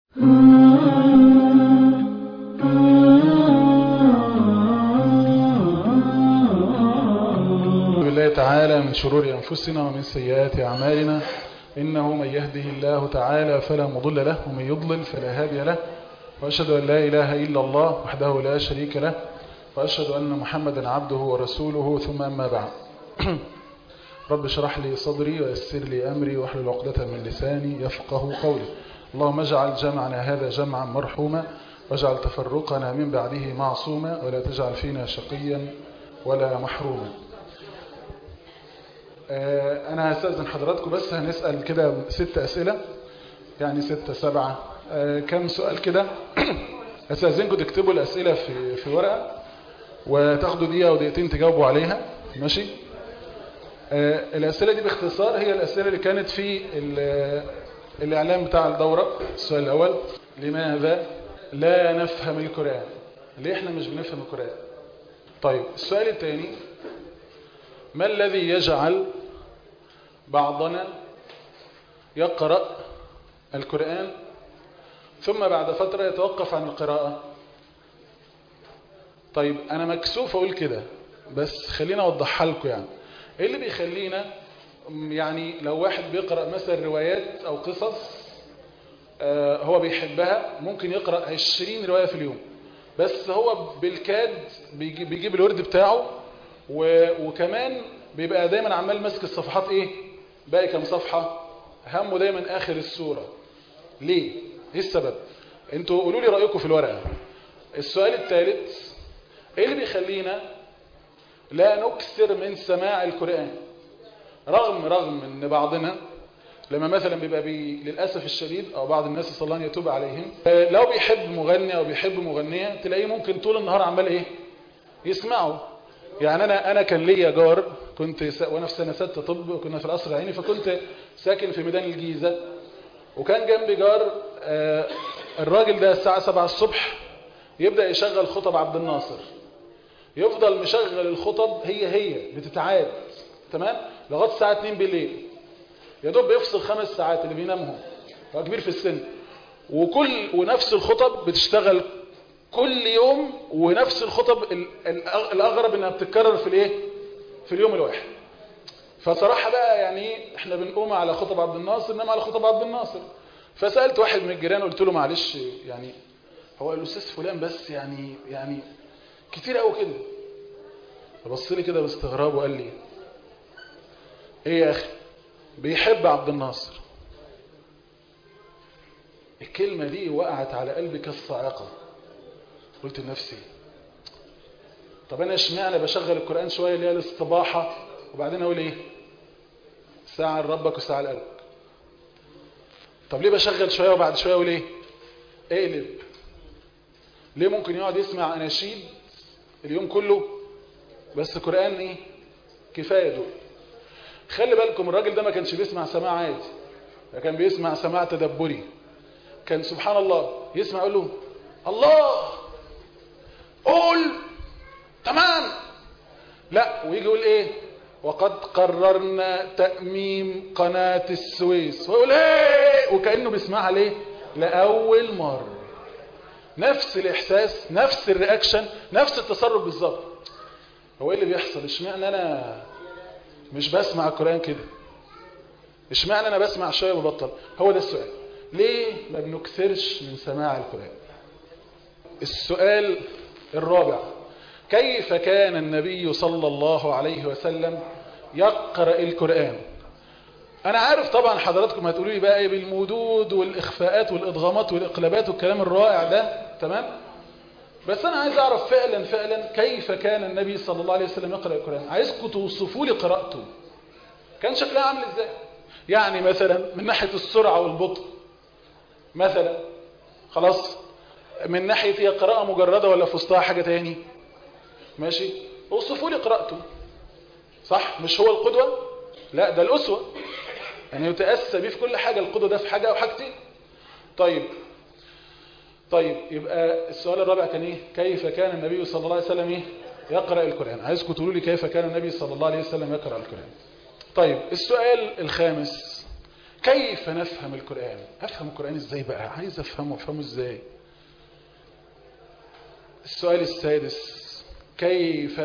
بالله تعالى من شرور أنفسنا ومن سيئات أعمالنا إنه من يهده الله تعالى فلا مضل له ومن يضلل فلا هادي له وأشهد أن لا إله إلا الله وحده لا شريك له وأشهد أن محمدا عبده ورسوله ثم أما بعد رب اشرح لي صدري ويسر لي أمري واحلل عقدة من لساني يفقه قولي اللهم اجعل جمعنا هذا جمعا مرحوما واجعل تفرقنا من بعده معصوما ولا تجعل فينا شقيا ولا محروما أنا هستأذن حضراتكم بس هنسأل كده ست أسئلة يعني ستة سبعة كم سؤال كده هستأذنكم تكتبوا الأسئلة في في ورقة وتاخدوا دقيقة ودقيقتين تجاوبوا عليها ماشي الأسئلة دي باختصار هي الأسئلة اللي كانت في الإعلام بتاع الدورة السؤال الأول لماذا لا نفهم القرآن ليه احنا مش بنفهم القرآن طيب السؤال الثاني ما الذي يجعل بعضنا يقرأ القرآن ثم بعد فترة يتوقف عن القراءة طيب أنا مكسوف أقول كده بس خلينا أوضحها لكم يعني إيه اللي بيخلينا يعني لو واحد بيقرأ مثلا روايات أو قصص آه هو بيحبها ممكن يقرأ 20 رواية في اليوم بس هو بالكاد بيجيب, بيجيب الورد بتاعه وكمان بيبقى دايما عمال ماسك الصفحات ايه باقي كام صفحة همه دايما اخر السورة ليه ايه السبب انتوا قولوا لي رأيكم في الورقة السؤال الثالث ايه اللي بيخلينا لا نكثر من سماع القرآن رغم رغم ان بعضنا لما مثلا بيبقى بي للأسف الشديد او بعض الناس صلى الله عليه يتوب عليهم لو بيحب مغني او بيحب مغنية تلاقيه ممكن طول النهار عمال ايه يسمعه يعني انا انا كان ليا جار كنت وانا في سنه 6 طب وكنا في القصر العيني فكنت ساكن في ميدان الجيزه وكان جنبي جار آه الراجل ده الساعه 7 الصبح يبدا يشغل خطب عبد الناصر يفضل مشغل الخطب هي هي بتتعاد تمام لغايه الساعه 2 بالليل يا دوب بيفصل خمس ساعات اللي بينامهم هو كبير في السن وكل ونفس الخطب بتشتغل كل يوم ونفس الخطب الأغرب انها بتتكرر في الايه في اليوم الواحد فصراحة بقى يعني احنا بنقوم على خطب عبد الناصر انما على خطب عبد الناصر فسألت واحد من الجيران قلت له معلش يعني هو الاستاذ فلان بس يعني يعني كتير قوي كده فبص لي كده باستغراب وقال لي ايه يا اخي بيحب عبد الناصر الكلمة دي وقعت على قلبي كالصاعقة قلت لنفسي طب انا اشمعنى بشغل القرآن شوية اللي هي الاستباحة وبعدين اقول ايه ساعة لربك وساعة لقلبك طب ليه بشغل شوية وبعد شوية اقول ايه اقلب ليه ممكن يقعد يسمع اناشيد اليوم كله بس قرآن ايه كفاية دول خلي بالكم الراجل ده ما كانش بيسمع سماع عادي كان بيسمع سماع تدبري كان سبحان الله يسمع يقول له الله قول تمام لا ويجي يقول ايه وقد قررنا تأميم قناة السويس ويقول ايه وكأنه بيسمعها ليه لأول مرة نفس الإحساس نفس الرياكشن نفس التصرف بالظبط هو ايه اللي بيحصل اشمعنى انا مش بسمع القرآن كده اشمعنى انا بسمع شوية وبطل هو ده السؤال ليه ما بنكثرش من سماع القرآن السؤال الرابع كيف كان النبي صلى الله عليه وسلم يقرأ القرآن أنا عارف طبعا حضراتكم هتقولوا لي بقى ايه بالمدود والإخفاءات والإضغامات والإقلابات والكلام الرائع ده تمام بس أنا عايز أعرف فعلا فعلا كيف كان النبي صلى الله عليه وسلم يقرأ القرآن عايزكم توصفوا لي قراءته كان شكلها عامل ازاي يعني مثلا من ناحية السرعة والبطء مثلا خلاص من ناحية هي قراءة مجردة ولا في وسطها حاجة تاني ماشي اوصفوا لي قراءته صح مش هو القدوة لا ده الأسوة يعني يتأسى بيه في كل حاجة القدوة ده في حاجة أو حاجتين طيب طيب يبقى السؤال الرابع كان ايه كيف كان النبي صلى الله عليه وسلم ايه يقرأ القرآن عايزكم تقولوا لي كيف كان النبي صلى الله عليه وسلم يقرأ القرآن طيب السؤال الخامس كيف نفهم القرآن افهم القرآن ازاي بقى عايز افهمه افهمه ازاي السؤال السادس كيف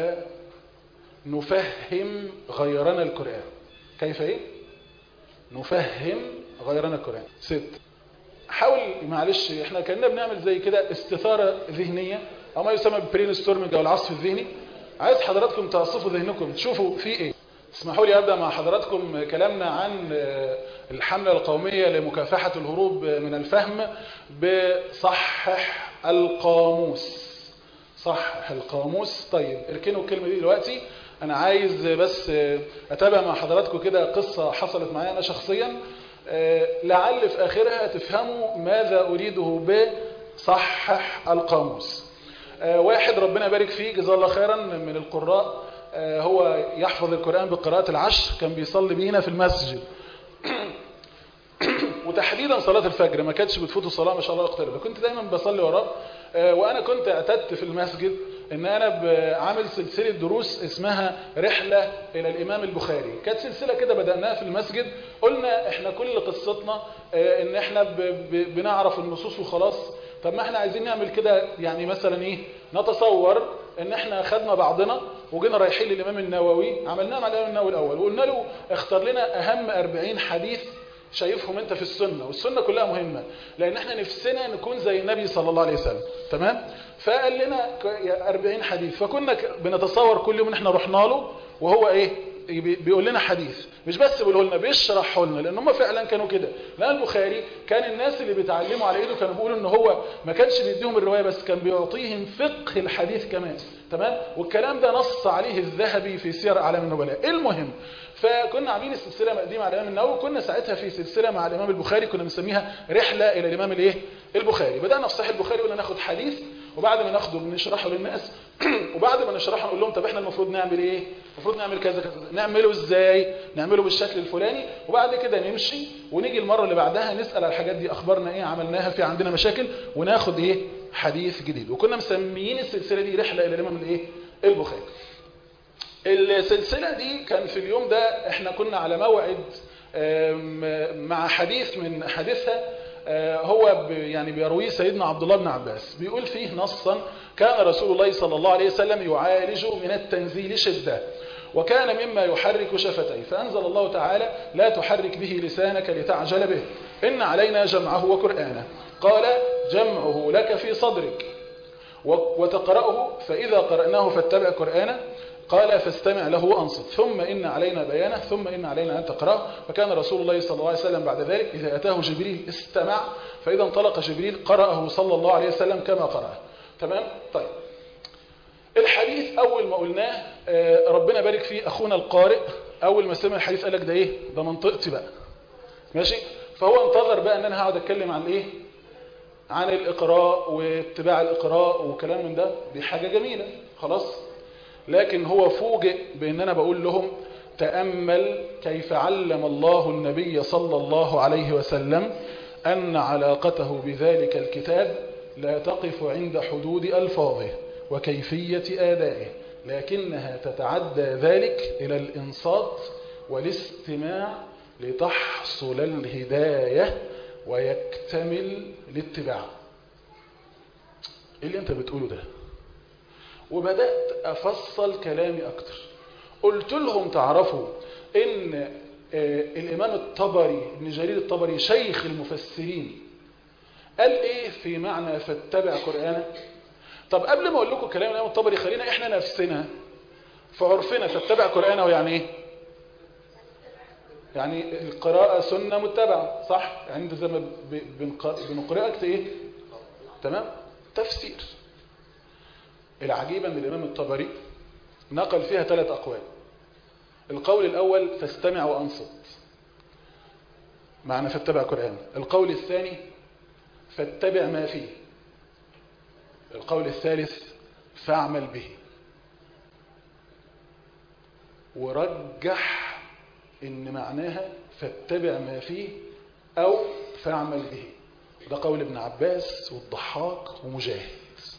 نفهم غيرنا القرآن كيف ايه نفهم غيرنا القرآن ست حاول معلش احنا كنا بنعمل زي كده استثارة ذهنية او ما يسمى بالبرين ستورمنج او العصف الذهني عايز حضراتكم تعصفوا ذهنكم تشوفوا في ايه اسمحوا لي ابدا مع حضراتكم كلامنا عن الحملة القومية لمكافحة الهروب من الفهم بصحح القاموس صحح القاموس طيب اركنوا الكلمة دي دلوقتي انا عايز بس اتابع مع حضراتكم كده قصة حصلت معايا انا شخصيا لعل في اخرها تفهموا ماذا اريده بصحح القاموس واحد ربنا يبارك فيه جزاه الله خيرا من القراء هو يحفظ القرآن بقراءة العشر كان بيصلي بينا في المسجد وتحديدا صلاة الفجر ما كانتش بتفوته الصلاة ما شاء الله اقترب كنت دايما بصلي وراه وانا كنت اعتدت في المسجد ان انا عامل سلسلة دروس اسمها رحلة الى الامام البخاري كانت سلسلة كده بدأناها في المسجد قلنا احنا كل قصتنا ان احنا بنعرف النصوص وخلاص طب ما احنا عايزين نعمل كده يعني مثلا ايه نتصور ان احنا خدنا بعضنا وجينا رايحين للامام النووي عملناها مع الامام النووي الاول وقلنا له اختار لنا اهم 40 حديث شايفهم انت في السنة والسنة كلها مهمة لان احنا نفسنا نكون زي النبي صلى الله عليه وسلم تمام فقال لنا 40 حديث فكنا بنتصور كل يوم ان احنا رحنا له وهو ايه بيقول لنا حديث مش بس بيقوله لنا بيشرحه لنا لان هم فعلا كانوا كده لان البخاري كان الناس اللي بيتعلموا على ايده كانوا بيقولوا ان هو ما كانش بيديهم الروايه بس كان بيعطيهم فقه الحديث كمان تمام والكلام ده نص عليه الذهبي في سير اعلام النبلاء المهم فكنا عاملين السلسله مقدمه على الامام النووي كنا ساعتها في سلسله مع الامام البخاري كنا بنسميها رحله الى الامام الايه البخاري بدانا في صحيح البخاري قلنا ناخد حديث وبعد ما ناخده بنشرحه للناس وبعد ما نشرحه نقول لهم طب احنا المفروض نعمل ايه المفروض نعمل كذا كذا نعمله ازاي نعمله بالشكل الفلاني وبعد كده نمشي ونيجي المره اللي بعدها نسال على الحاجات دي اخبارنا ايه عملناها في عندنا مشاكل وناخد ايه حديث جديد وكنا مسميين السلسله دي رحله الى الامام الايه البخاري السلسله دي كان في اليوم ده احنا كنا على موعد مع حديث من حديثها هو يعني بيرويه سيدنا عبد الله بن عباس بيقول فيه نصا كان رسول الله صلى الله عليه وسلم يعالج من التنزيل شدة وكان مما يحرك شفتيه فأنزل الله تعالى لا تحرك به لسانك لتعجل به إن علينا جمعه وقرآنه قال جمعه لك في صدرك وتقرأه فإذا قرأناه فاتبع قرآنه قال فاستمع له وأنصت ثم إن علينا بيانه ثم إن علينا أن تقرأه فكان رسول الله صلى الله عليه وسلم بعد ذلك إذا أتاه جبريل استمع فإذا انطلق جبريل قرأه صلى الله عليه وسلم كما قرأه تمام طيب الحديث أول ما قلناه ربنا بارك فيه أخونا القارئ أول ما سمع الحديث قال لك ده إيه ده منطقتي بقى ماشي فهو انتظر بقى أن أنا هقعد أتكلم عن إيه عن الإقراء واتباع الإقراء وكلام من ده دي حاجة جميلة خلاص لكن هو فوجئ بأن أنا بقول لهم تأمل كيف علم الله النبي صلى الله عليه وسلم أن علاقته بذلك الكتاب لا تقف عند حدود ألفاظه وكيفية آدائه لكنها تتعدى ذلك إلى الإنصات والاستماع لتحصل الهداية ويكتمل الاتباع إيه اللي أنت بتقوله ده وبدأت أفصل كلامي أكتر قلت لهم تعرفوا إن الإمام الطبري ابن جرير الطبري شيخ المفسرين قال إيه في معنى فاتبع قرآنه طب قبل ما أقول لكم كلام الإمام الطبري خلينا إحنا نفسنا في عرفنا فاتبع قرآنه يعني إيه يعني القراءة سنة متبعة صح يعني انت زي ما بنقرأك ايه تمام تفسير العجيبة ان الامام الطبري نقل فيها ثلاث اقوال القول الاول فاستمع وانصت معنى فاتبع قرآن القول الثاني فاتبع ما فيه القول الثالث فاعمل به ورجح ان معناها فاتبع ما فيه او فاعمل به ده قول ابن عباس والضحاك ومجاهد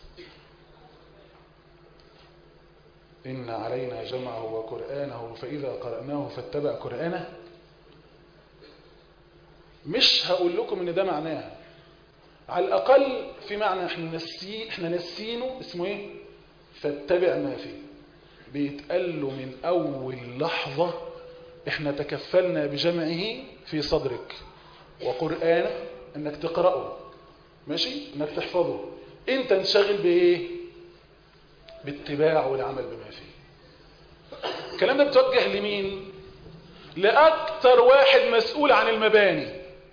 إن علينا جمعه وقرآنه فإذا قرأناه فاتبع قرآنه مش هقول لكم ان ده معناها على الاقل في معنى احنا نسي احنا نسينه اسمه ايه فاتبع ما فيه بيتقال له من اول لحظة احنا تكفلنا بجمعه في صدرك وقرآن انك تقرأه ماشي انك تحفظه انت انشغل بايه باتباع والعمل بما فيه الكلام ده بتوجه لمين لاكتر واحد مسؤول عن المباني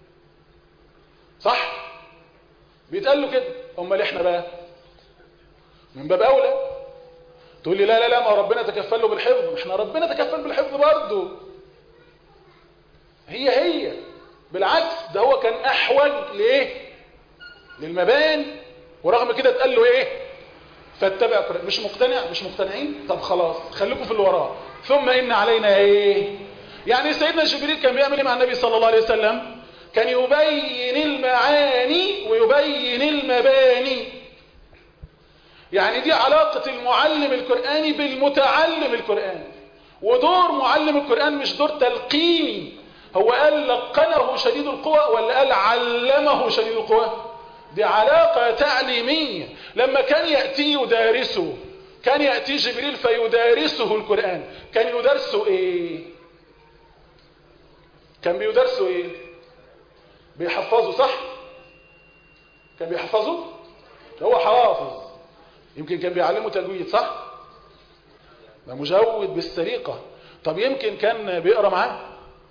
صح بيتقال له كده امال احنا بقى من باب اولى تقول لي لا لا لا ما ربنا تكفل له بالحفظ احنا ربنا تكفل بالحفظ برضه هي هي بالعكس ده هو كان احوج لايه للمباني ورغم كده اتقال له ايه فاتبع مش مقتنع مش مقتنعين طب خلاص خليكم في اللي وراه ثم ان علينا ايه يعني سيدنا جبريل كان بيعمل ايه مع النبي صلى الله عليه وسلم كان يبين المعاني ويبين المباني يعني دي علاقة المعلم القرآني بالمتعلم القرآني ودور معلم القرآن مش دور تلقيني هو قال لقنه شديد القوى ولا قال علمه شديد القوى دي علاقة تعليمية لما كان يأتي يدارسه كان يأتي جبريل فيدارسه القرآن كان يدرسه ايه كان بيدرسه ايه بيحفظه صح كان بيحفظه هو حافظ يمكن كان بيعلمه تجويد صح ده مجود بالسليقة طب يمكن كان بيقرأ معاه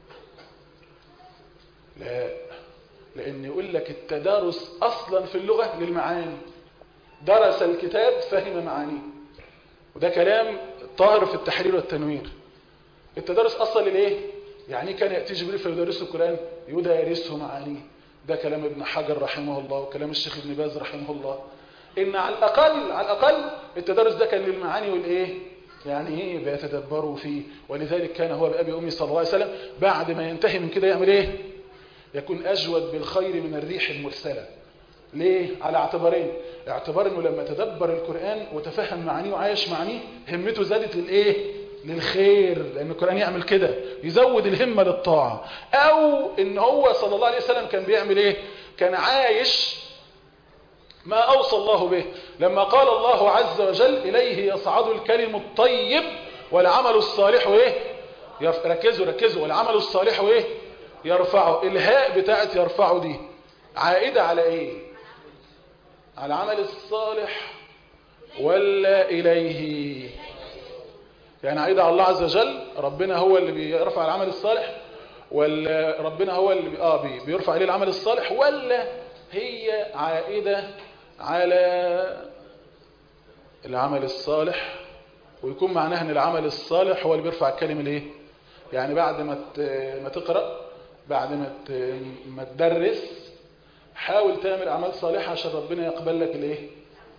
لا لأن يقول لك التدارس أصلا في اللغة للمعاني درس الكتاب فهم معانيه وده كلام طاهر في التحرير والتنوير التدارس أصلا للإيه؟ يعني كان يأتي جبريل فيدرسه القرآن يدارسه معانيه ده كلام ابن حجر رحمه الله وكلام الشيخ ابن باز رحمه الله إن على الأقل على الأقل التدارس ده كان للمعاني والإيه؟ يعني إيه بيتدبروا فيه ولذلك كان هو بأبي أمي صلى الله عليه وسلم بعد ما ينتهي من كده يعمل إيه؟ يكون أجود بالخير من الريح المرسلة ليه؟ على اعتبارين اعتبار انه لما تدبر القرآن وتفهم معانيه وعايش معانيه همته زادت للايه؟ للخير لان القرآن يعمل كده يزود الهمة للطاعة او ان هو صلى الله عليه وسلم كان بيعمل ايه؟ كان عايش ما اوصى الله به لما قال الله عز وجل اليه يصعد الكلم الطيب والعمل الصالح ايه؟ ركزوا ركزوا والعمل الصالح ايه؟ يرفعه الهاء بتاعت يرفعه دي عائدة على ايه على العمل الصالح ولا اليه يعني عائدة على الله عز وجل ربنا هو اللي بيرفع العمل الصالح ولا ربنا هو اللي بي... آه بي... بيرفع عليه العمل الصالح ولا هي عائدة على العمل الصالح ويكون معناها ان العمل الصالح هو اللي بيرفع الكلمة الايه يعني بعد ما ت... ما تقرأ بعد ما ما تدرس حاول تعمل اعمال صالحه عشان ربنا يقبل لك الايه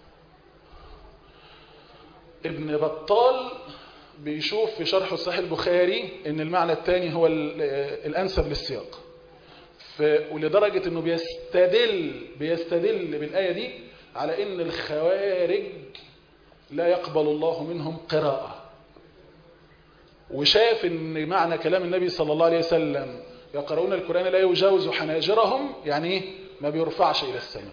ابن بطال بيشوف في شرح صحيح البخاري ان المعنى الثاني هو الانسب للسياق ولدرجه انه بيستدل بيستدل بالايه دي على ان الخوارج لا يقبل الله منهم قراءه وشاف ان معنى كلام النبي صلى الله عليه وسلم يقرؤون القرآن لا يجاوز حناجرهم يعني ايه ما بيرفعش إلى السماء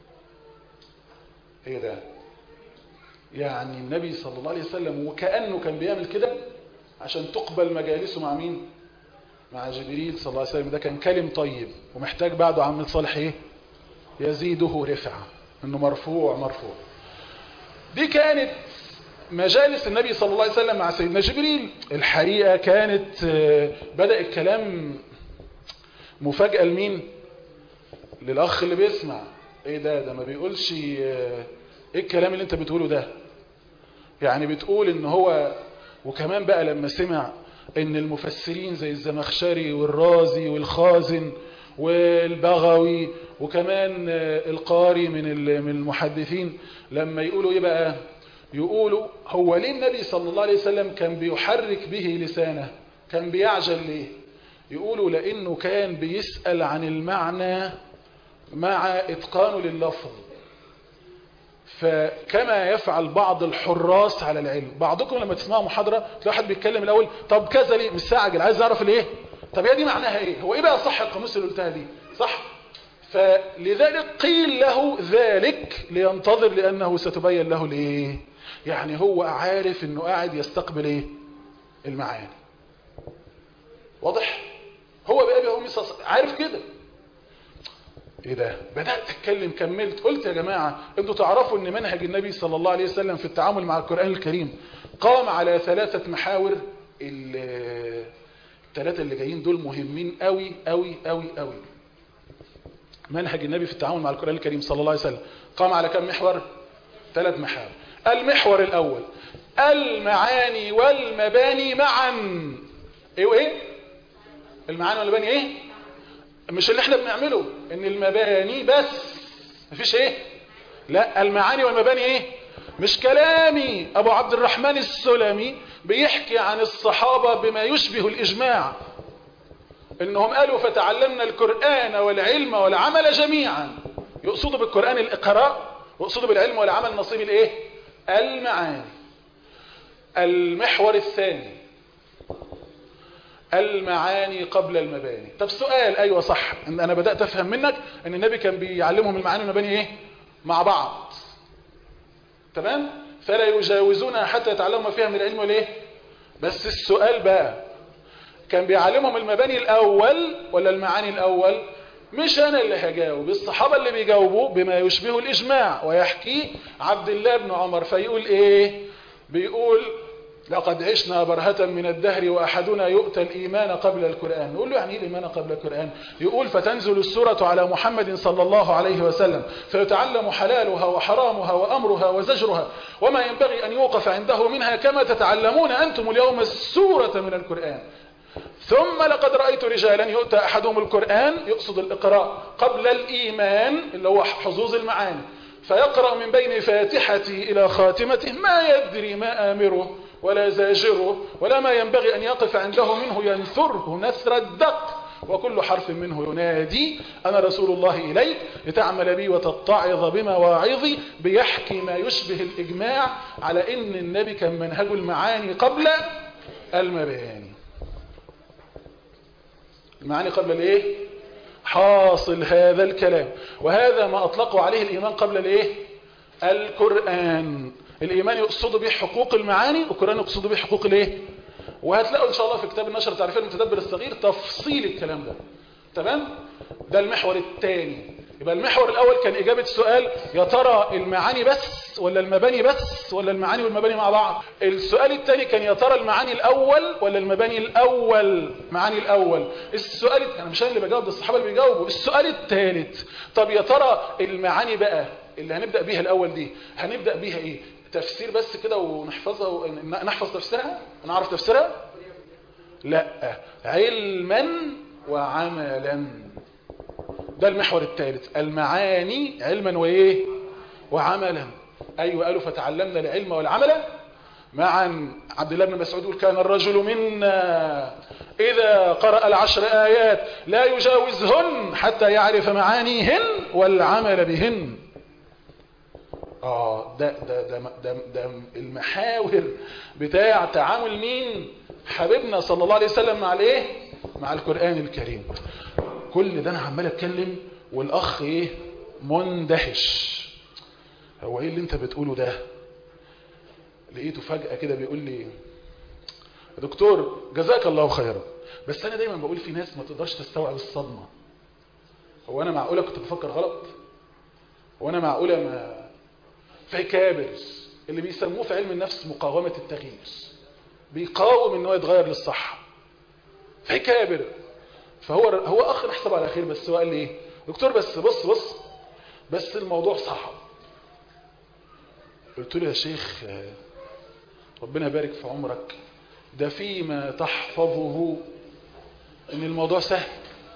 ايه ده يعني النبي صلى الله عليه وسلم وكأنه كان بيعمل كده عشان تقبل مجالسه مع مين مع جبريل صلى الله عليه وسلم ده كان كلم طيب ومحتاج بعده عمل صالح ايه يزيده رفعة انه مرفوع مرفوع دي كانت مجالس النبي صلى الله عليه وسلم مع سيدنا جبريل الحقيقة كانت بدأ الكلام مفاجأة لمين للأخ اللي بيسمع ايه ده ده ما بيقولش ايه الكلام اللي انت بتقوله ده يعني بتقول ان هو وكمان بقى لما سمع ان المفسرين زي الزمخشري والرازي والخازن والبغوي وكمان القاري من من المحدثين لما يقولوا ايه بقى يقولوا هو ليه النبي صلى الله عليه وسلم كان بيحرك به لسانه كان بيعجل ليه يقولوا لانه كان بيسأل عن المعنى مع اتقانه لللفظ فكما يفعل بعض الحراس على العلم بعضكم لما تسمعوا محاضرة تلاقي واحد بيتكلم الاول طب كذا ليه مستعجل عايز اعرف الايه طب هي دي معناها ايه هو ايه بقى صح القاموس اللي قلتها دي صح فلذلك قيل له ذلك لينتظر لانه ستبين له ليه يعني هو عارف انه قاعد يستقبل ايه المعاني واضح هو بقى هو عارف كده ايه ده بدأت اتكلم كملت قلت يا جماعة انتوا تعرفوا ان منهج النبي صلى الله عليه وسلم في التعامل مع القرآن الكريم قام على ثلاثة محاور الثلاثة اللي جايين دول مهمين قوي قوي قوي قوي منهج النبي في التعامل مع القرآن الكريم صلى الله عليه وسلم قام على كم محور ثلاث محاور المحور الاول المعاني والمباني معا ايه وايه المعاني والمباني ايه مش اللي احنا بنعمله ان المباني بس مفيش ايه لا المعاني والمباني ايه مش كلامي ابو عبد الرحمن السلمي بيحكي عن الصحابة بما يشبه الاجماع انهم قالوا فتعلمنا القرآن والعلم والعمل جميعا يقصدوا بالقرآن الاقراء ويقصدوا بالعلم والعمل نصيب الايه المعاني المحور الثاني المعاني قبل المباني طب سؤال ايوه صح ان انا بدأت افهم منك ان النبي كان بيعلمهم المعاني والمباني ايه مع بعض تمام فلا يجاوزونها حتى يتعلموا ما فيها من العلم والايه بس السؤال بقى كان بيعلمهم المباني الاول ولا المعاني الاول مش انا اللي هجاوب الصحابة اللي بيجاوبوا بما يشبه الاجماع ويحكي عبد الله بن عمر فيقول ايه بيقول لقد عشنا برهة من الدهر وأحدنا يؤتى الإيمان قبل القرآن نقول له يعني إيه الإيمان قبل القرآن يقول فتنزل السورة على محمد صلى الله عليه وسلم فيتعلم حلالها وحرامها وأمرها وزجرها وما ينبغي أن يوقف عنده منها كما تتعلمون أنتم اليوم السورة من القرآن ثم لقد رأيت رجالا يؤتى أحدهم القرآن يقصد الإقراء قبل الإيمان اللي هو حظوظ المعاني فيقرأ من بين فاتحته إلى خاتمته ما يدري ما آمره ولا زاجره ولا ما ينبغي أن يقف عنده منه ينثره نثر الدق وكل حرف منه ينادي أنا رسول الله إليك لتعمل بي وتتعظ بمواعظي بيحكي ما يشبه الإجماع على إن النبي كان منهج المعاني قبل المباني المعاني قبل الايه حاصل هذا الكلام وهذا ما أطلقوا عليه الإيمان قبل الايه القرآن الإيمان يقصد به حقوق المعاني والقرآن يقصد به حقوق الايه وهتلاقوا إن شاء الله في كتاب النشر تعريفين المتدبر الصغير تفصيل الكلام ده تمام ده المحور الثاني يبقى المحور الأول كان إجابة السؤال يا ترى المعاني بس ولا المباني بس ولا المعاني والمباني مع بعض السؤال الثاني كان يا ترى المعاني الأول ولا المباني الأول معاني الأول السؤال أنا مش أنا اللي بجاوب ده الصحابة اللي بيجاوبوا السؤال الثالث طب يا ترى المعاني بقى اللي هنبدأ بيها الأول دي هنبدأ بيها إيه تفسير بس كده ونحفظها و... نحفظ تفسيرها نعرف تفسيرها لا علما وعملا ده المحور الثالث المعاني علما وايه وعملا ايوه قالوا فتعلمنا العلم والعمل معا عبد الله بن مسعود يقول كان الرجل منا إذا قرأ العشر آيات لا يجاوزهن حتى يعرف معانيهن والعمل بهن آه ده, ده, ده, ده, ده المحاور بتاع تعامل مين حبيبنا صلى الله عليه وسلم مع الايه مع القرآن الكريم كل ده انا عمال اتكلم والاخ ايه مندهش هو ايه اللي انت بتقوله ده لقيته فجأة كده بيقول لي يا دكتور جزاك الله خيرا بس انا دايما بقول في ناس ما تقدرش تستوعب الصدمة هو انا معقولة كنت بفكر غلط هو انا معقولة ما في كابر اللي بيسموه في علم النفس مقاومة التغيير بيقاوم ان هو يتغير للصح في كابر فهو هو اخ نحسب على خير بس هو قال لي ايه دكتور بس بص بص بس الموضوع صعب قلت له يا شيخ ربنا يبارك في عمرك ده فيما تحفظه ان الموضوع سهل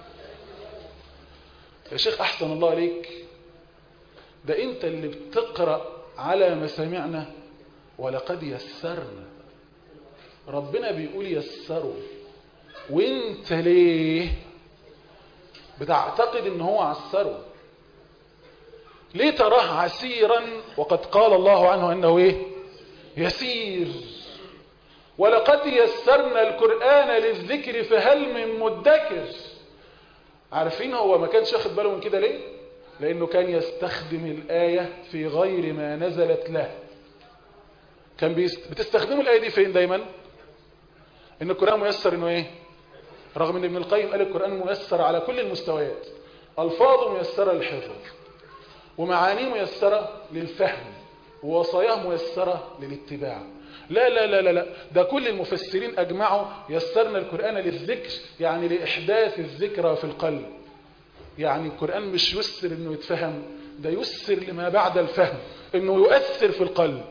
يا شيخ احسن الله عليك ده انت اللي بتقرأ على مسامعنا ولقد يسرنا ربنا بيقول يسروا وانت ليه بتعتقد ان هو عسره ليه تراه عسيرا وقد قال الله عنه انه ايه يسير ولقد يسرنا القرآن للذكر فهل من مدكر عارفين هو ما كانش واخد باله من كده ليه لانه كان يستخدم الآية في غير ما نزلت له كان بيست... بتستخدموا الآية دي فين دايما ان القرآن ميسر انه ايه رغم ان ابن القيم قال القرآن ميسر على كل المستويات الفاظه ميسرة للحفظ ومعانيه ميسرة للفهم ووصاياه ميسرة للاتباع لا لا لا لا لا ده كل المفسرين أجمعوا يسرنا القرآن للذكر يعني لإحداث الذكرى في القلب يعني القرآن مش يسر انه يتفهم ده يسر لما بعد الفهم انه يؤثر في القلب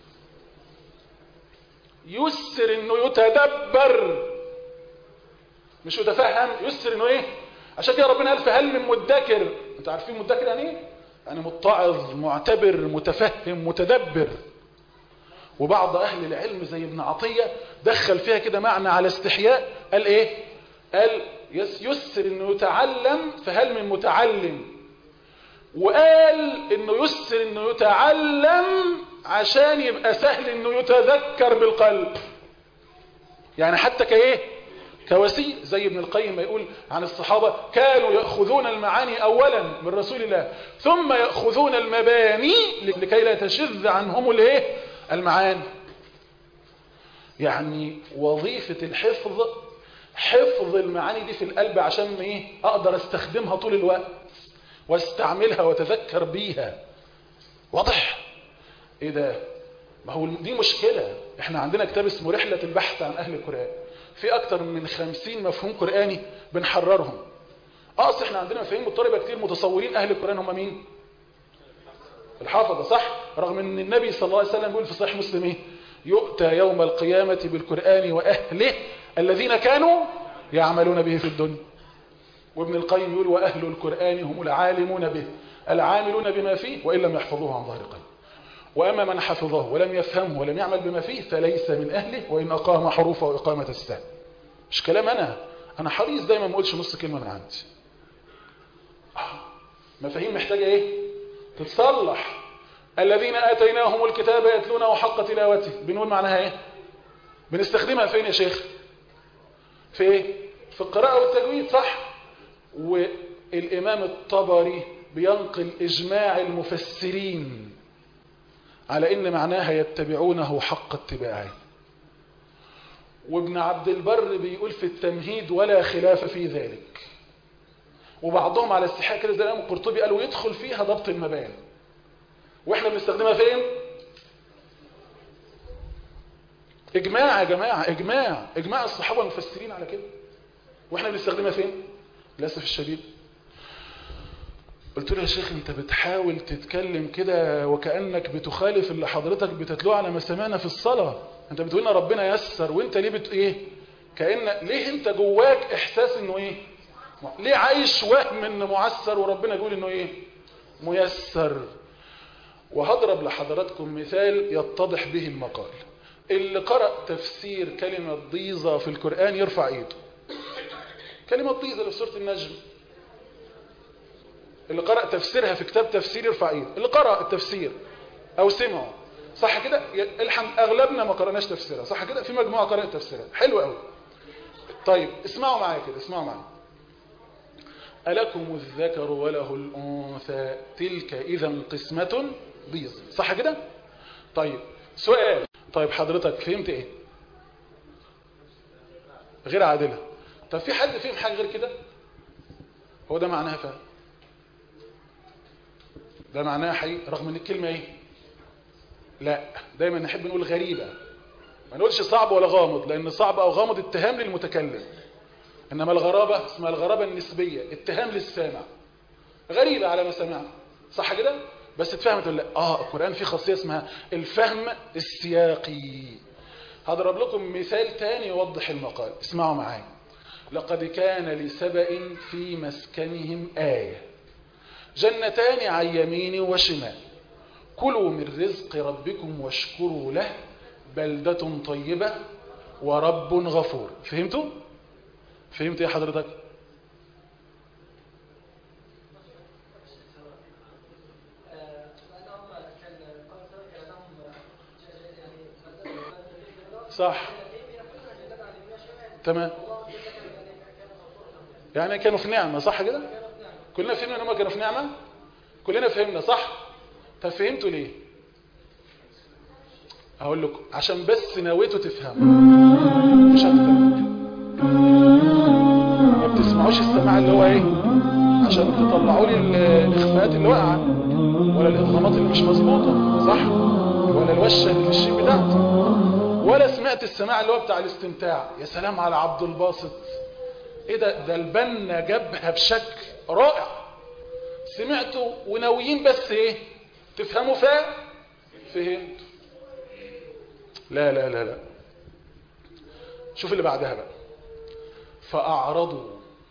يسر انه يتدبر مش يتفهم يسر انه ايه عشان كده ربنا قال فهل من مدكر انتوا عارفين مدكر يعني ايه يعني متعظ معتبر متفهم متدبر وبعض اهل العلم زي ابن عطية دخل فيها كده معنى على استحياء قال ايه قال يسر انه يتعلم فهل من متعلم وقال انه يسر انه يتعلم عشان يبقى سهل انه يتذكر بالقلب يعني حتى كايه كوسيء زي ابن القيم ما يقول عن الصحابة كانوا يأخذون المعاني أولا من رسول الله ثم يأخذون المباني لكي لا تشذ عنهم الايه المعاني يعني وظيفة الحفظ حفظ المعاني دي في القلب عشان ايه اقدر استخدمها طول الوقت واستعملها واتذكر بيها واضح ايه ده ما هو دي مشكلة احنا عندنا كتاب اسمه رحلة البحث عن اهل القرآن في اكتر من خمسين مفهوم قرآني بنحررهم اصل احنا عندنا مفاهيم مضطربة كتير متصورين اهل القرآن هم مين الحافظة صح رغم ان النبي صلى الله عليه وسلم يقول في صحيح مسلم ايه يؤتى يوم القيامة بالقرآن واهله الذين كانوا يعملون به في الدنيا وابن القيم يقول واهل القرآن هم العالمون به العاملون بما فيه وإن لم يحفظوه عن ظهر قلب وأما من حفظه ولم يفهمه ولم يعمل بما فيه فليس من أهله وإن أقام حروفه إقامة السهل مش كلام أنا أنا حريص دايما ما أقولش نص كلمة من عندي مفاهيم محتاجة إيه تتصلح الذين آتيناهم الكتاب يتلونه حق تلاوته بنقول معناها إيه بنستخدمها فين يا شيخ في إيه في القراءة والتجويد صح والإمام الطبري بينقل إجماع المفسرين على إن معناها يتبعونه حق اتباعه وابن عبد البر بيقول في التمهيد ولا خلاف في ذلك وبعضهم على استحاء كده زي الإمام القرطبي قالوا يدخل فيها ضبط المباني واحنا بنستخدمها فين اجماع يا جماعة اجماع اجماع الصحابة المفسرين على كده واحنا بنستخدمها فين للاسف الشديد قلت له يا شيخ انت بتحاول تتكلم كده وكأنك بتخالف اللي حضرتك بتتلوه على مسامعنا في الصلاة انت بتقول لنا ربنا يسر وانت ليه بت ايه كأن ليه انت جواك احساس انه ايه ليه عايش وهم انه معسر وربنا يقول انه ايه ميسر وهضرب لحضراتكم مثال يتضح به المقال اللي قرأ تفسير كلمة ضيزة في القرآن يرفع ايده كلمة ضيزة في سورة النجم اللي قرأ تفسيرها في كتاب تفسير يرفع ايده اللي قرأ التفسير او سمعه صح كده الحمد اغلبنا ما قرأناش تفسيرها صح كده في مجموعة قرأت تفسيرها حلو قوي طيب اسمعوا معايا كده اسمعوا معايا ألكم الذكر وله الأنثى تلك إذا قسمة ضيز صح كده طيب سؤال طيب حضرتك فهمت ايه غير عادلة طب في حد فهم حاجة غير كده هو ده معناها فهم ده معناها حقيقي رغم ان الكلمة ايه لا دايما نحب نقول غريبة ما نقولش صعب ولا غامض لان صعب او غامض اتهام للمتكلم انما الغرابة اسمها الغرابة النسبية اتهام للسامع غريبة على ما سمعنا صح كده بس اتفهمت ولا لا اه القرآن فيه خاصية اسمها الفهم السياقي هضرب لكم مثال تاني يوضح المقال اسمعوا معايا لقد كان لسبأ في مسكنهم آية جنتان عن يمين وشمال كلوا من رزق ربكم واشكروا له بلدة طيبة ورب غفور فهمتوا؟ فهمت يا حضرتك؟ صح تمام يعني كانوا في نعمة صح كده كلنا فهمنا ان هم كانوا في نعمة كلنا فهمنا صح طب فهمتوا ليه هقول لكم عشان بس نويتوا تفهموا مش هتفهموا ما بتسمعوش السماع اللي هو ايه عشان تطلعوا لي الاخفاءات اللي واقعه ولا الادغامات اللي مش مظبوطه صح ولا الوشه اللي في الشيء بتاعتي ولا سمعت السماع اللي هو بتاع الاستمتاع يا سلام على عبد الباسط ايه ده ده البنا جابها بشكل رائع سمعتوا وناويين بس ايه تفهموا فا فهمتوا لا لا لا لا شوف اللي بعدها بقى فأعرضوا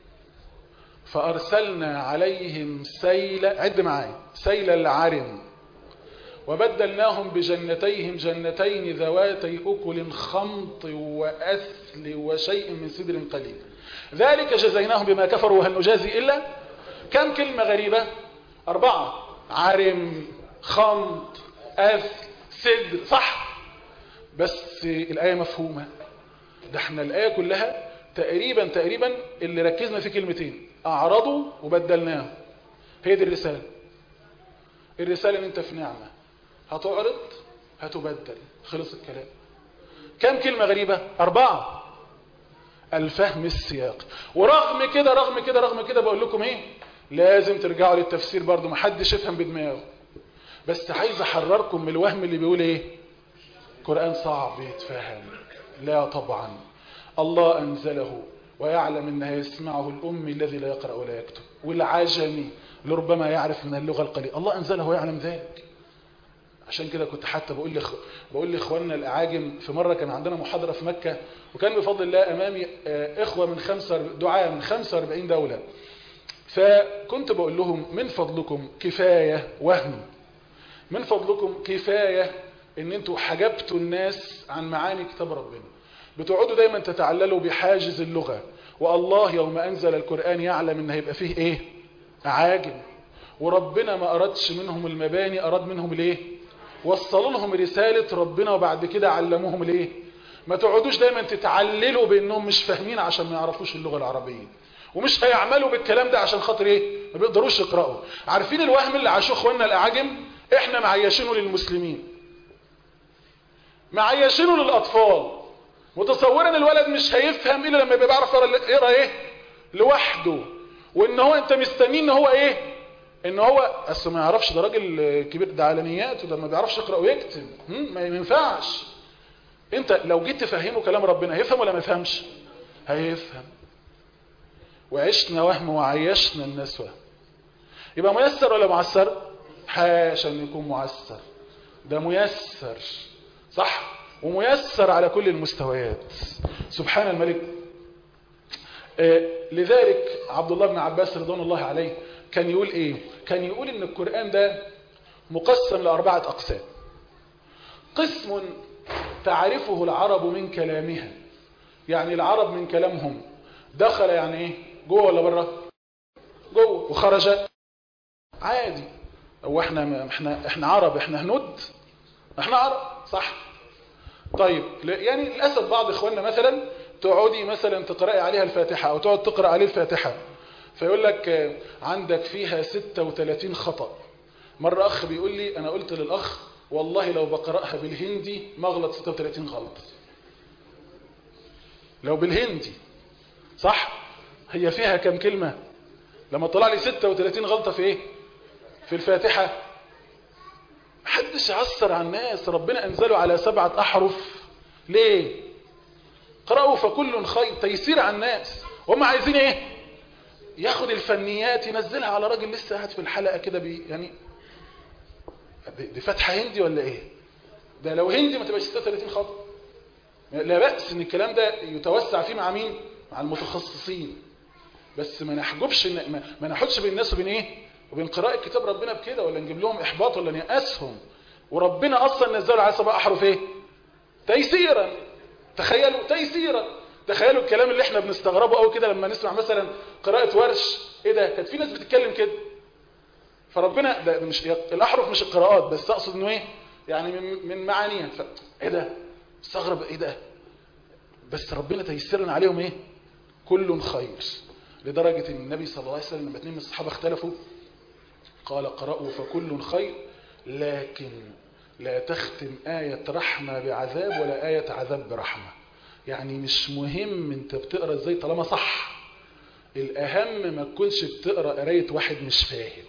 فأرسلنا عليهم سيل عد معايا سيل العرم وبدلناهم بجنتيهم جنتين ذواتي أكل خمط وأثل وشيء من سدر قليل ذلك جزيناهم بما كفروا وهل نجازي إلا كم كلمة غريبة أربعة عرم خمط أثل سدر صح بس الآية مفهومة ده احنا الآية كلها تقريبا تقريبا اللي ركزنا في كلمتين أعرضوا وبدلناهم هي دي الرسالة الرسالة ان انت في نعمة هتعرض هتبدل خلص الكلام كم كلمة غريبة أربعة الفهم السياق ورغم كده رغم كده رغم كده بقول لكم ايه لازم ترجعوا للتفسير برضو محدش يفهم بدماغه بس عايز احرركم من الوهم اللي بيقول ايه قرآن صعب يتفهم لا طبعا الله أنزله ويعلم أنه يسمعه الأمي الذي لا يقرأ ولا يكتب والعجمي لربما يعرف من اللغة القليلة الله أنزله ويعلم ذلك عشان كده كنت حتى بقول لإخ... بقول لإخواننا الأعاجم في مرة كان عندنا محاضرة في مكة وكان بفضل الله أمامي إخوة من خمسة دعاء من 45 دولة فكنت بقول لهم من فضلكم كفاية وهم من فضلكم كفاية ان انتوا حجبتوا الناس عن معاني كتاب ربنا بتقعدوا دايما تتعللوا بحاجز اللغة والله يوم انزل القرآن يعلم ان هيبقى فيه ايه عاجم وربنا ما ارادش منهم المباني اراد منهم الايه وصلوا لهم رسالة ربنا وبعد كده علموهم الايه ما تقعدوش دايما تتعللوا بانهم مش فاهمين عشان ما يعرفوش اللغة العربية ومش هيعملوا بالكلام ده عشان خاطر ايه ما بيقدروش يقرأوا عارفين الوهم اللي عاشوه اخواننا الاعاجم احنا معيشينه للمسلمين معيشينه للاطفال متصورا الولد مش هيفهم الا لما يبقى بيعرف يقرا ايه لوحده وان هو انت مستنيه ان هو ايه ان هو اصل ما يعرفش ده راجل كبير ده علانيات وده ما بيعرفش يقرا ويكتب ما ينفعش انت لو جيت تفهمه كلام ربنا هيفهم ولا ما يفهمش هيفهم وعشنا وهم وعيشنا الناس وهم يبقى ميسر ولا معسر حاشا ان يكون معسر ده ميسر صح وميسر على كل المستويات سبحان الملك آه لذلك عبد الله بن عباس رضوان الله عليه كان يقول ايه كان يقول ان القرآن ده مقسم لأربعة أقسام قسم تعرفه العرب من كلامها يعني العرب من كلامهم دخل يعني ايه جوه ولا بره جوه وخرج عادي هو احنا احنا احنا عرب احنا هنود احنا عرب صح طيب يعني للاسف بعض اخواننا مثلا تقعدي مثلا تقراي عليها الفاتحه او تقعد تقرا عليه الفاتحه فيقول لك عندك فيها 36 خطا مره اخ بيقول لي انا قلت للاخ والله لو بقراها بالهندي ما اغلط 36 غلط لو بالهندي صح هي فيها كم كلمه لما طلع لي 36 غلطه في ايه في الفاتحه محدش يعثر على الناس ربنا انزله على سبعة احرف ليه قرأوا فكل خير تيسير على الناس وهم عايزين ايه ياخد الفنيات ينزلها على راجل لسه قاعد في الحلقة كده بي يعني دي فتحة هندي ولا ايه ده لو هندي ما تبقاش 36 خط لا بأس ان الكلام ده يتوسع فيه مع مين مع المتخصصين بس ما نحجبش ما, ما نحطش بين الناس وبين ايه وبين قراءة كتاب ربنا بكده ولا نجيب لهم إحباط ولا نيأسهم وربنا أصلا نزلوا على سبع أحرف إيه تيسيرا تخيلوا تيسيرا تخيلوا الكلام اللي احنا بنستغربه قوي كده لما نسمع مثلا قراءة ورش ايه ده كانت في ناس بتتكلم كده فربنا ده مش الأحرف مش القراءات بس أقصد انه ايه يعني من, من معانيها ف... ايه ده استغرب ايه ده بس ربنا تيسرنا عليهم ايه كل خير لدرجة ان النبي صلى الله عليه وسلم لما اتنين من الصحابة اختلفوا قال قرأوا فكل خير لكن لا تختم آية رحمة بعذاب ولا آية عذاب برحمة يعني مش مهم انت بتقرأ ازاي طالما صح الأهم ما تكونش بتقرأ قراية واحد مش فاهم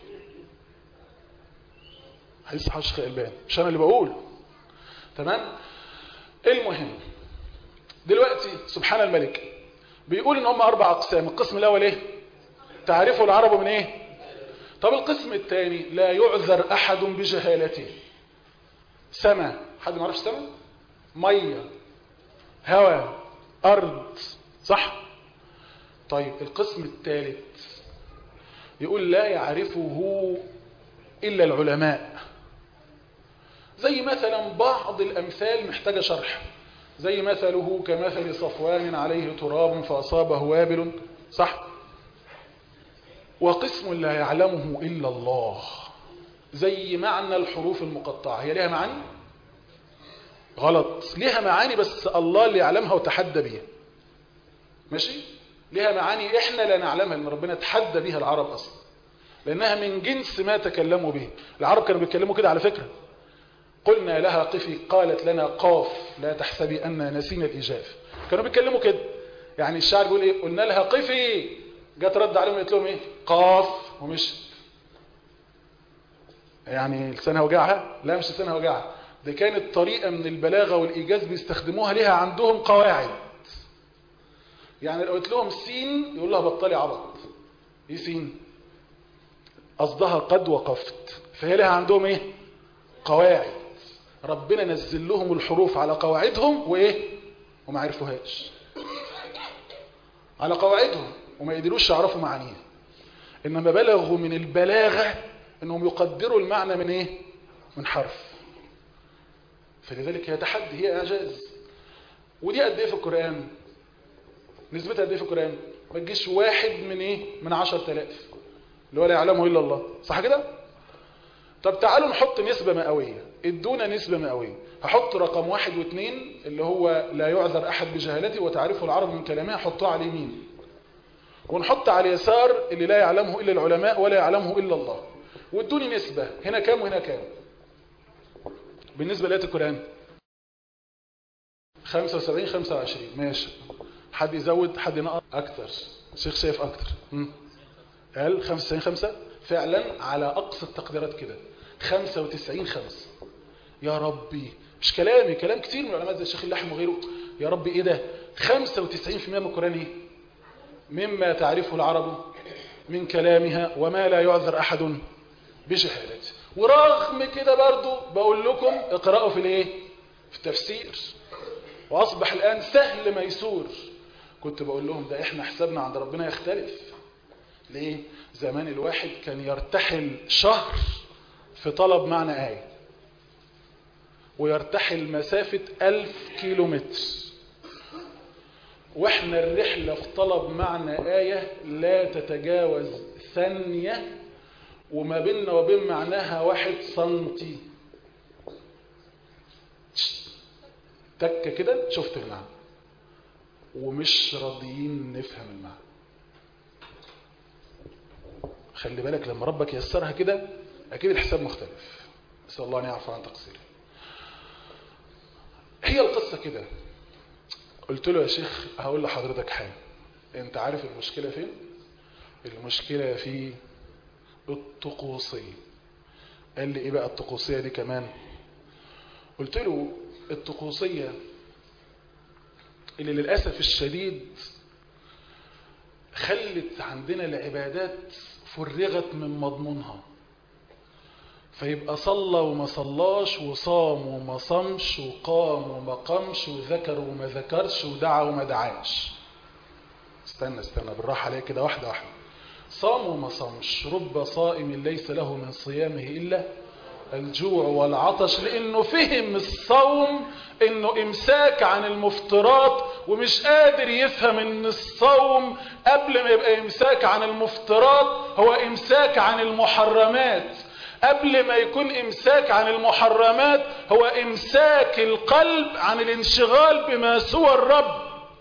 هيصحى الشيخ البان مش انا اللي بقول تمام المهم دلوقتي سبحان الملك بيقول ان هم اربع اقسام القسم الاول ايه تعرفوا العرب من ايه طب القسم الثاني لا يعذر احد بجهالته سما حد ما يعرفش سما ميه هواء ارض صح طيب القسم الثالث يقول لا يعرفه الا العلماء زي مثلا بعض الامثال محتاجه شرح زي مثله كمثل صفوان عليه تراب فاصابه وابل صح وقسم لا يعلمه الا الله زي معنى الحروف المقطعه هي ليها معاني غلط ليها معاني بس الله اللي يعلمها وتحدى بيها ماشي ليها معاني احنا لا نعلمها لان ربنا تحدى بيها العرب اصلا لانها من جنس ما تكلموا به العرب كانوا بيتكلموا كده على فكره قلنا لها قفي قالت لنا قاف لا تحسبي أن نسينا الإجاف كانوا بيتكلموا كده يعني الشاعر بيقول إيه قلنا لها قفي جت رد عليهم قالت لهم إيه قاف ومش يعني لسانها وجعها لا مش لسانها وجعها دي كانت طريقة من البلاغة والإيجاز بيستخدموها ليها عندهم قواعد يعني لو قلت لهم سين يقول لها بطلي عبط ايه سين قصدها قد وقفت فهي لها عندهم ايه قواعد ربنا نزل لهم الحروف على قواعدهم وايه وما عرفوهاش على قواعدهم وما يقدروش يعرفوا معانيها انما بلغوا من البلاغه انهم يقدروا المعنى من ايه من حرف فلذلك هي تحدي هي اعجاز ودي قد ايه في القران نسبتها قد ايه في القران ما تجيش واحد من ايه من 10000 اللي هو لا يعلمه الا الله صح كده طب تعالوا نحط نسبة مئوية ادونا نسبة مئوية هحط رقم واحد واثنين اللي هو لا يعذر احد بجهالته وتعرفه العرب من كلامها حطوه على اليمين ونحط على اليسار اللي لا يعلمه الا العلماء ولا يعلمه الا الله وادوني نسبة هنا كام وهنا كام بالنسبة لآيات القرآن 75 25 ماشي حد يزود حد ينقص اكتر الشيخ شايف اكتر امم قال 95 5 فعلا على اقصى التقديرات كده 95 5 يا ربي مش كلامي كلام كتير من العلماء زي الشيخ اللحم وغيره يا ربي ايه ده 95% من القرآن ايه مما تعرفه العرب من كلامها وما لا يعذر احد بجهالته ورغم كده برضو بقول لكم اقرأوا في الايه في التفسير واصبح الان سهل ميسور كنت بقول لهم ده احنا حسابنا عند ربنا يختلف ليه زمان الواحد كان يرتحل شهر في طلب معنى آية ويرتحل مسافة ألف كيلو متر واحنا الرحلة في طلب معنى آية لا تتجاوز ثانية وما بيننا وبين معناها واحد سنتي تكة كده شفت المعنى ومش راضيين نفهم المعنى خلي بالك لما ربك يسرها كده اكيد الحساب مختلف نسال الله ان يعفو عن تقصيري هي القصه كده قلت له يا شيخ هقول لحضرتك حاجه انت عارف المشكله فين المشكله في الطقوسيه قال لي ايه بقى الطقوسيه دي كمان قلت له الطقوسيه اللي للاسف الشديد خلت عندنا العبادات فرغت من مضمونها فيبقى صلى وما صلاش وصام وما صامش وقام وما قامش وذكر وما ذكرش ودعا وما دعاش استنى استنى بالراحة عليه كده واحدة واحدة صام وما صامش رب صائم ليس له من صيامه إلا الجوع والعطش لأنه فهم الصوم أنه إمساك عن المفترات ومش قادر يفهم أن الصوم قبل ما يبقى إمساك عن المفترات هو إمساك عن المحرمات قبل ما يكون إمساك عن المحرمات هو إمساك القلب عن الانشغال بما سوى الرب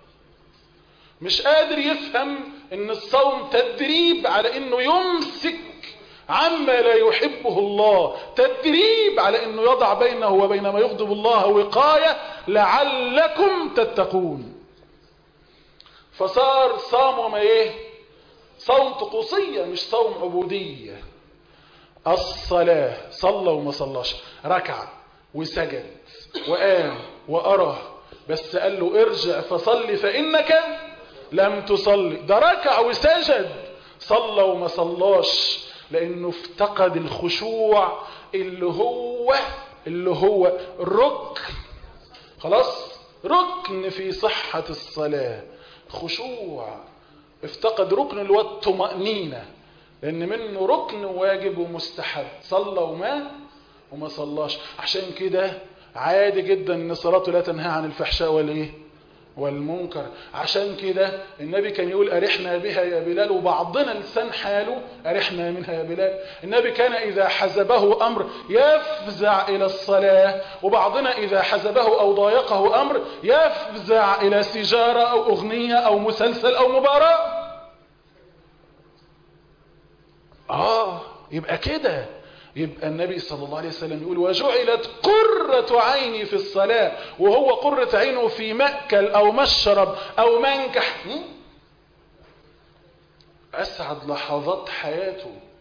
مش قادر يفهم ان الصوم تدريب على انه يمسك عما لا يحبه الله تدريب على انه يضع بينه وبين ما يغضب الله وقاية لعلكم تتقون فصار صوم ايه صوم طقوسية مش صوم عبودية الصلاة صلى وما صلاش ركع وسجد وقام وأره بس قال له ارجع فصل فإنك لم تصلي ده ركع وسجد صلى وما صلاش لأنه افتقد الخشوع اللي هو اللي هو ركن خلاص ركن في صحة الصلاة خشوع افتقد ركن اللي هو الطمأنينة لأن منه ركن واجب ومستحب صلى وما وما صلاش عشان كده عادي جدا ان صلاته لا تنهى عن الفحشاء والايه والمنكر عشان كده النبي كان يقول أرحنا بها يا بلال وبعضنا لسان حاله أرحنا منها يا بلال النبي كان إذا حزبه أمر يفزع إلى الصلاة وبعضنا إذا حزبه أو ضايقه أمر يفزع إلى سجارة أو أغنية أو مسلسل أو مباراة آه يبقى كده يبقى النبي صلى الله عليه وسلم يقول وجعلت قرة عيني في الصلاة وهو قرة عينه في مأكل أو مشرب أو منكح أسعد لحظات حياته